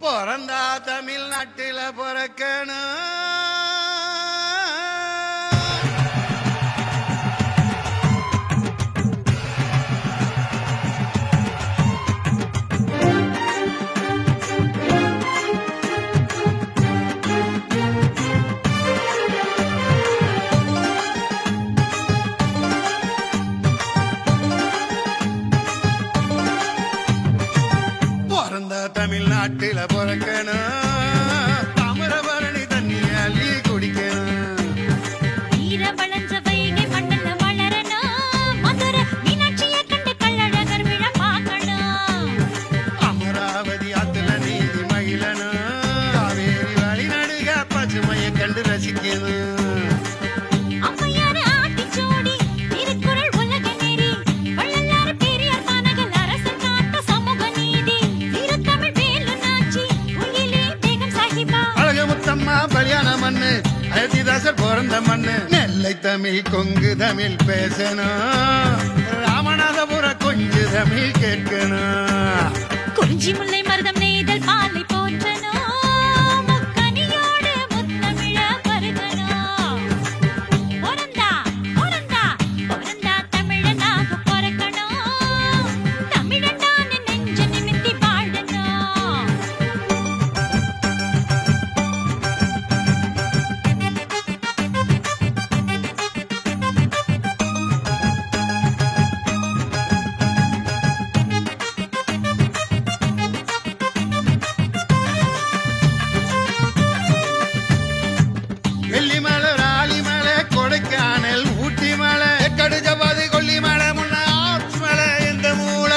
பிறந்தா தமிழ்நாட்டில பிறக்கணும் பிறந்தா தமிழ்நாட்டில பிறக்கணும் தாமிரபரணி தண்ணி அள்ளி குடிக்கணும் வீரவளஞ்ச வைகை மண்ணுல வளரணும். மதுரை மீனாட்சியை கண்டு கள்ளழகர் விழ பார்க்கணும். அமராவதி ஆத்துல நீதி மகிழணும் காவேரி வழி நடுக பசுமையை கண்டு ரசிக்கணும் ஔவையார் ஆத்திச்சூடி, திருக்குறள் உலக நெறி. வள்ளலார் பெரியார் பானகல் அரசன் காத்த சமூக நீதி. வீரத்தமிழ் வேலு நாச்சி, குயிலே பேகம் சாஹிபா. அழகு முத்தம்மா பலியான மண்ணு அயோத்திதாசர் பிறந்த மண்ணு நெல்லை தமிழ் கொங்கு தமிழ் பேசணும் ராமநாதபுர கொஞ்சு தமிழ் கேட்கணும் குறிஞ்சி முல்லை மருதம் நெய்தல் பாலை போற்றணும். முக்கனியோடு முத்தமிழ பருகணும். பொறந்தா, பொறந்தா, பொறந்தா தமிழனாக பொறக்கணும். தமிழன்டான்னு நெஞ்ச நிமித்தி வாழணும். வெள்ளிமலை ராலிமலை கொடைக்கானல் ஊட்டி மலை கடுஜபாதி கொல்லிமலை முன்ன ஆப்ஸ் மலை எந்த மூளை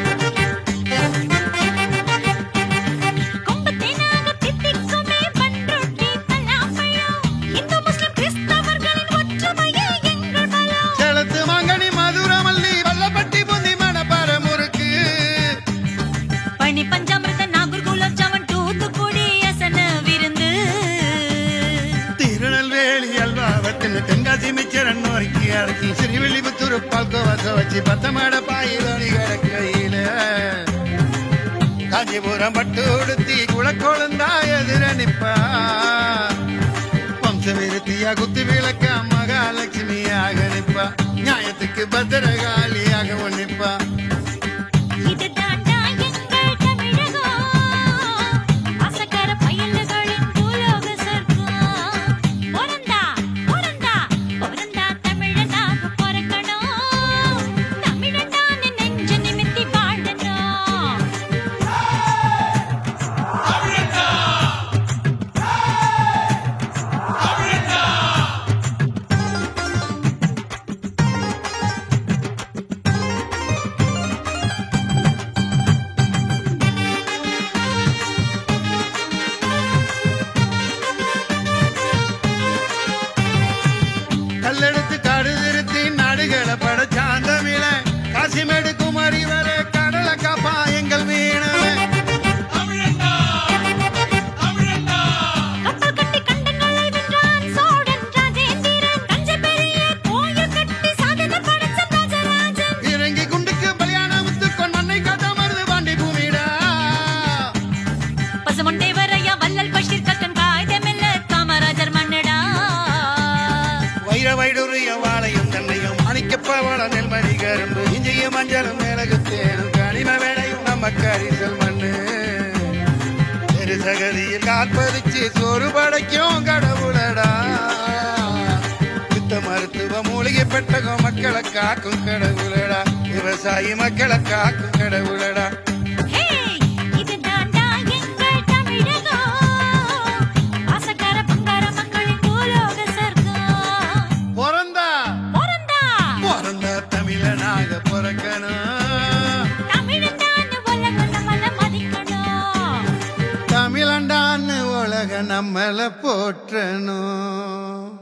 கொம்பத்தேனாக தித்திக்குமே பண்ருட்டி பலாப்பழம். இந்து முஸ்லிம் கிறிஸ்தவர்களின் ஒற்றுமையே எங்கள் பலம். செலத்து மாங்கனி மதுரமல்லி வல்லப்பட்டி புந்தி மணப்பாற முறுக்கு பனி பஞ்சாமிர்த நாகூர் குலாப் ஜாமுன் தூத்துக்குடி அசன விருந்து திருநெல்வேலி அல்வாவத்தின் தென்காசி மிச்சரன் நோக்கி அடக்கி ஸ்ரீவில்லிபுத்தூர் பால்கோவாச வச்சு பத்தமாட பாயிலோனி கிடக்கையில காஞ்சிபுரம் பட்டு உடுத்தி குளக்கோளந்தா எதிர நிப்பா வம்சவிருத்தியா குத்து விளக்க மகாலட்சுமியாக நிப்பா நியாயத்துக்கு பத்திரகாளியாக நிப்பா இதுதாண்டா எங்கள் தமிழகம் அசக்கர பயல்களின் பூலோக சொர்க்கம் பொறந்தா பொறந்தா பொறந்தா தமிழனாக பொறக்கணும் தமிழனான நெஞ்ச நிமித்தி வாழணும் கல்லெடுத்து காடு திருத்தி நாடுகளை படைச்சாந்தமிழ காசிமேடு குமரி வர கடலை காப்பா எங்கள் மீனவன் கப்பல் கட்டி கண்டங்களை வென்றான் சோழன் ராஜேந்திரன் தஞ்சை பெரிய கோயில் கட்டி சாதனை படைச்ச ராஜராஜன் இறங்கி குண்டுக்கு பலியான முத்துக்கொன் மண்ணை காத்த மருது பாண்டி பூமிடா பசுமொண்டை வரையா வள்ளல் பஷீர் கக்கன் காய்தமில்ல காமராஜர் மன்னடா வைர வைடுரிய வாழையும் தன்னையும் அணிக்கப்பவள நெல்மணி கரும்பு இஞ்சியும் மஞ்சளும் மிளகு தேனும் கனிம வேடையும் நம்ம கரிசல் மண்ணு தெரு சகதியில் காற்பதிச்சு சோறு படைக்கும் கடவுளடா யுத்த மருத்துவ மூலிகை பெட்டகம் மக்களை காக்கும் கடவுளடா விவசாயி மக்களை காக்கும் கடவுளடா ஹே இதுதாண்டா எங்கள் தமிழகம் ஆசக்கார பங்கார மக்களின் பூலோக சொர்க்கம் பிறந்தா பொறந்தா பிறந்த தமிழனாக பிறக்கணும் தமிழன்டான்னு உலகம் நம்மள மதிக்கணும் தமிழண்டான்னு உலக நம்மள போற்றணும்